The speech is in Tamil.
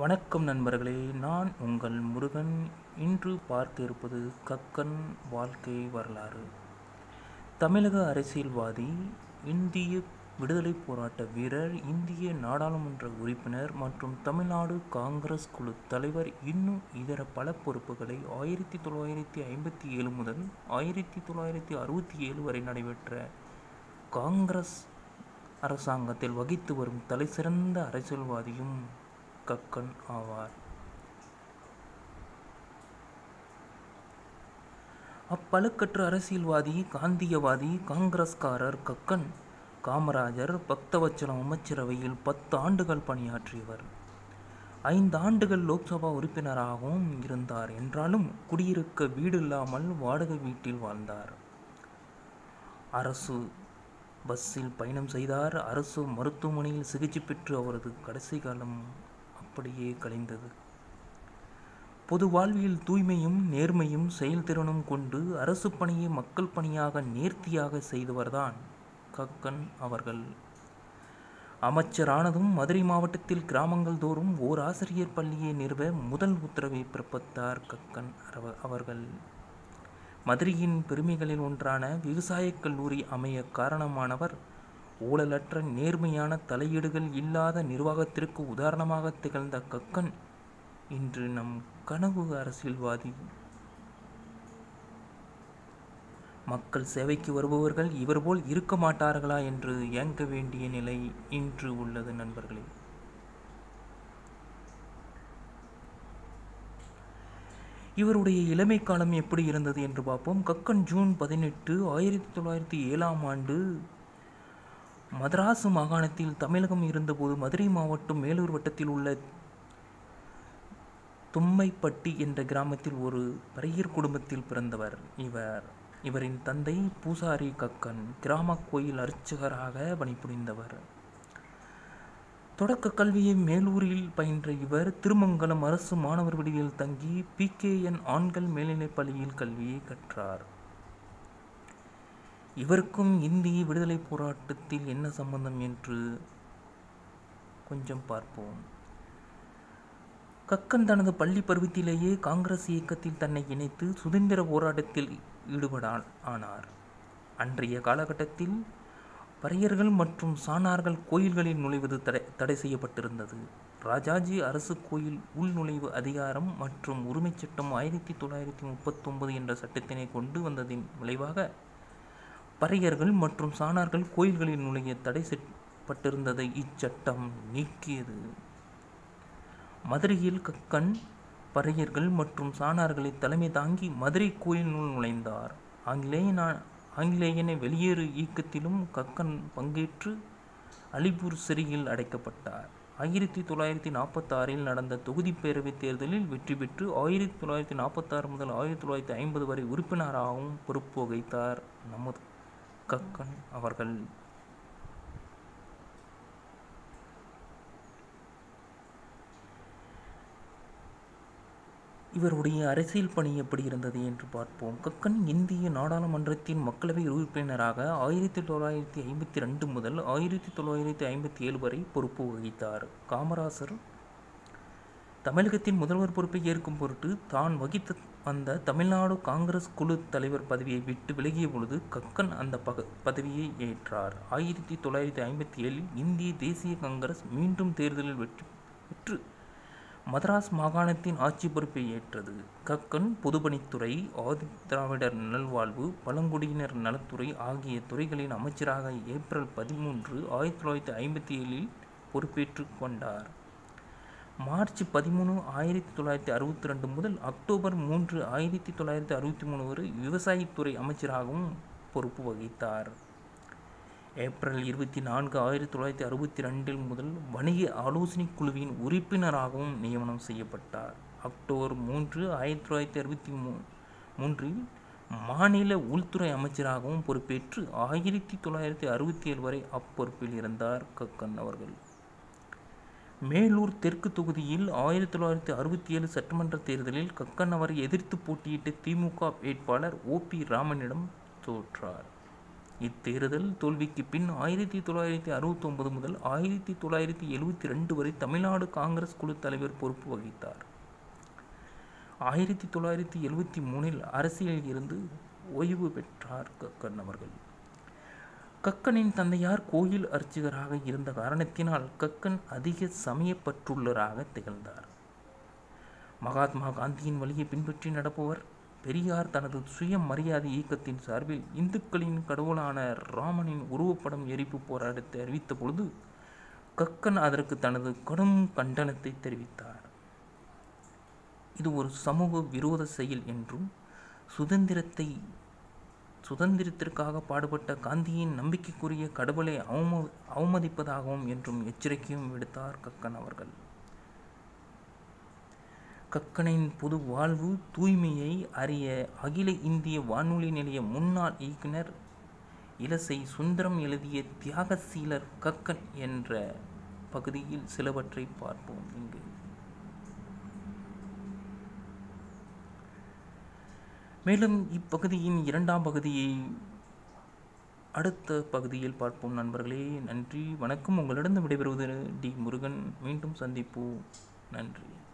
வணக்கம் நண்பர்களே நான் உங்கள் முருகன் இன்று பார்க்க இருப்பது கக்கன் வாழ்க்கை வரலாறு தமிழக அரசியல்வாதி இந்திய விடுதலைப் போராட்ட வீரர் இந்திய நாடாளுமன்ற உறுப்பினர் மற்றும் தமிழ்நாடு காங்கிரஸ் குழு தலைவர் இன்னும் இதர பல பொறுப்புகளை ஆயிரத்தி தொள்ளாயிரத்தி ஐம்பத்தி ஏழு முதல் ஆயிரத்தி தொள்ளாயிரத்தி அறுபத்தி ஏழு வரை நடைபெற்ற காங்கிரஸ் அரசாங்கத்தில் வகித்து வரும் தலைசிறந்த அரசியல்வாதியும் கக்கன் ஆவார் அப்பழுக்கற்ற அரசியல்வாதி காந்தியவாதி காங்கிரஸ்காரர் கக்கன் காமராஜர் பக்தவச்சலம் அமைச்சரவையில் பத்து ஆண்டுகள் பணியாற்றியவர் ஐந்து ஆண்டுகள் லோக்சபா உறுப்பினராகவும் இருந்தார் என்றாலும் குடியிருக்க வீடு இல்லாமல் வாடகை வீட்டில் வாழ்ந்தார் அரசு பஸ்ஸில் பயணம் செய்தார் அரசு மருத்துவமனையில் சிகிச்சை பெற்று அவரது கடைசி காலம் அப்படியே கழிந்தது பொது வாழ்வியல் தூய்மையும் நேர்மையும் செயல்திறனும் கொண்டு அரசு பணியை மக்கள் பணியாக நேர்த்தியாக செய்தவர்தான் கக்கன் அவர்கள் அமைச்சரானதும் மதுரை மாவட்டத்தில் கிராமங்கள் தோறும் ஓர் ஆசிரியர் பள்ளியை நிறுவ முதல் உத்தரவை பிறப்பித்தார் கக்கன் அவர்கள் மதுரையின் பெருமைகளில் ஒன்றான விவசாயக் கல்லூரி அமைய காரணமானவர் ஊழலற்ற நேர்மையான தலையீடுகள் இல்லாத நிர்வாகத்திற்கு உதாரணமாக திகழ்ந்த கக்கன் இன்று நம் கனவு அரசியல்வாதி மக்கள் சேவைக்கு வருபவர்கள் இவர் போல் இருக்க மாட்டார்களா என்று ஏங்க வேண்டிய நிலை இன்று உள்ளது நண்பர்களே இவருடைய இளமை காலம் எப்படி இருந்தது என்று பார்ப்போம் கக்கன் ஜூன் பதினெட்டு ஆயிரத்தி தொள்ளாயிரத்தி ஏழாம் ஆண்டு மதராசு மாகாணத்தில் தமிழகம் இருந்தபோது மதுரை மாவட்டம் மேலூர் வட்டத்தில் உள்ள தும்மைப்பட்டி என்ற கிராமத்தில் ஒரு பரையர் குடும்பத்தில் பிறந்தவர் இவர் இவரின் தந்தை பூசாரி கக்கன் கிராம கோயில் அர்ச்சகராக பணிபுரிந்தவர் தொடக்க கல்வியை மேலூரில் பயின்ற இவர் திருமங்கலம் அரசு மாணவர் விடுதியில் தங்கி பிகேஎன் ஆண்கள் மேல்நிலைப் பள்ளியில் கல்வியை கற்றார் இவருக்கும் இந்திய விடுதலை போராட்டத்தில் என்ன சம்பந்தம் என்று கொஞ்சம் பார்ப்போம் கக்கன் தனது பள்ளி பருவத்திலேயே காங்கிரஸ் இயக்கத்தில் தன்னை இணைத்து சுதந்திர போராட்டத்தில் ஈடுபடால் ஆனார் அன்றைய காலகட்டத்தில் பறையர்கள் மற்றும் சாணார்கள் கோயில்களில் நுழைவது தடை தடை செய்யப்பட்டிருந்தது ராஜாஜி அரசு கோயில் உள்நுழைவு அதிகாரம் மற்றும் உரிமைச் சட்டம் ஆயிரத்தி தொள்ளாயிரத்தி முப்பத்தொன்பது என்ற சட்டத்தினை கொண்டு வந்ததின் விளைவாக பறையர்கள் மற்றும் சாணார்கள் கோயில்களில் நுழைய தடை செய்யப்பட்டிருந்ததை இச்சட்டம் நீக்கியது மதுரையில் கக்கன் பறையர்கள் மற்றும் சாணார்களை தலைமை தாங்கி மதுரை கோயிலுள் நுழைந்தார் ஆங்கிலேயனா ஆங்கிலேயனை வெளியேறு இயக்கத்திலும் கக்கன் பங்கேற்று அலிபூர் சிறையில் அடைக்கப்பட்டார் ஆயிரத்தி தொள்ளாயிரத்தி நாற்பத்தாறில் நடந்த தொகுதி பேரவைத் தேர்தலில் வெற்றி பெற்று ஆயிரத்தி தொள்ளாயிரத்தி நாற்பத்தாறு முதல் ஆயிரத்தி தொள்ளாயிரத்தி ஐம்பது வரை உறுப்பினராகவும் பொறுப்பு வகித்தார் நமது கக்கன் அவர்கள் இவருடைய அரசியல் பணி எப்படி இருந்தது என்று பார்ப்போம் கக்கன் இந்திய நாடாளுமன்றத்தின் மக்களவை உறுப்பினராக ஆயிரத்தி தொள்ளாயிரத்தி ஐம்பத்தி ரெண்டு முதல் ஆயிரத்தி தொள்ளாயிரத்தி ஐம்பத்தி ஏழு வரை பொறுப்பு வகித்தார் காமராசர் தமிழகத்தின் முதல்வர் பொறுப்பை ஏற்கும் பொருட்டு தான் வகித்து வந்த தமிழ்நாடு காங்கிரஸ் குழு தலைவர் பதவியை விட்டு விலகிய பொழுது கக்கன் அந்த பக பதவியை ஏற்றார் ஆயிரத்தி தொள்ளாயிரத்தி ஐம்பத்தி ஏழில் இந்திய தேசிய காங்கிரஸ் மீண்டும் தேர்தலில் வெற்றி பெற்று மதராஸ் மாகாணத்தின் ஆட்சி பொறுப்பை ஏற்றது கக்கன் பொதுப்பணித்துறை ஆதி திராவிடர் நல்வாழ்வு பழங்குடியினர் நலத்துறை ஆகிய துறைகளின் அமைச்சராக ஏப்ரல் பதிமூன்று ஆயிரத்தி தொள்ளாயிரத்தி ஐம்பத்தி ஏழில் பொறுப்பேற்று கொண்டார் மார்ச் பதிமூணு ஆயிரத்தி தொள்ளாயிரத்தி அறுபத்தி ரெண்டு முதல் அக்டோபர் மூன்று ஆயிரத்தி தொள்ளாயிரத்தி அறுபத்தி மூணு வரை விவசாயத்துறை அமைச்சராகவும் பொறுப்பு வகித்தார் ஏப்ரல் இருபத்தி நான்கு ஆயிரத்தி தொள்ளாயிரத்தி அறுபத்தி ரெண்டில் முதல் வணிக ஆலோசனை குழுவின் உறுப்பினராகவும் நியமனம் செய்யப்பட்டார் அக்டோபர் மூன்று ஆயிரத்தி தொள்ளாயிரத்தி அறுபத்தி மூ மூன்றில் மாநில உள்துறை அமைச்சராகவும் பொறுப்பேற்று ஆயிரத்தி தொள்ளாயிரத்தி அறுபத்தி ஏழு வரை அப்பொறுப்பில் இருந்தார் கக்கன் அவர்கள் மேலூர் தெற்கு தொகுதியில் ஆயிரத்தி தொள்ளாயிரத்தி அறுபத்தி ஏழு சட்டமன்ற தேர்தலில் கக்கன் அவரை எதிர்த்து போட்டியிட்ட திமுக வேட்பாளர் ஓ பி ராமனிடம் தோற்றார் இத்தேர்தல் தோல்விக்கு பின் ஆயிரத்தி தொள்ளாயிரத்தி அறுபத்தி ஒன்பது முதல் ஆயிரத்தி தொள்ளாயிரத்தி எழுபத்தி ரெண்டு வரை தமிழ்நாடு காங்கிரஸ் குழு தலைவர் பொறுப்பு வகித்தார் ஆயிரத்தி தொள்ளாயிரத்தி எழுபத்தி மூணில் அரசியலில் இருந்து ஓய்வு பெற்றார் கக்கன் அவர்கள் கக்கனின் தந்தையார் கோயில் அர்ச்சகராக இருந்த காரணத்தினால் கக்கன் அதிக சமயப்பற்றுள்ளராக திகழ்ந்தார் மகாத்மா காந்தியின் வழியை பின்பற்றி நடப்பவர் பெரியார் தனது சுய மரியாதை இயக்கத்தின் சார்பில் இந்துக்களின் கடவுளான ராமனின் உருவப்படம் எரிப்பு போராட்டத்தை அறிவித்த பொழுது கக்கன் அதற்கு தனது கடும் கண்டனத்தை தெரிவித்தார் இது ஒரு சமூக விரோத செயல் என்றும் சுதந்திரத்தை சுதந்திரத்திற்காக பாடுபட்ட காந்தியின் நம்பிக்கைக்குரிய கடவுளை அவம அவமதிப்பதாகவும் என்றும் எச்சரிக்கையும் விடுத்தார் கக்கன் அவர்கள் கக்கனின் பொது வாழ்வு தூய்மையை அறிய அகில இந்திய வானொலி நிலைய முன்னாள் இயக்குனர் இலசை சுந்தரம் எழுதிய தியாகசீலர் கக்கன் என்ற பகுதியில் சிலவற்றை பார்ப்போம் இங்கு மேலும் இப்பகுதியின் இரண்டாம் பகுதியை அடுத்த பகுதியில் பார்ப்போம் நண்பர்களே நன்றி வணக்கம் உங்களிடம் விடைபெறுவது டி முருகன் மீண்டும் சந்திப்போம் நன்றி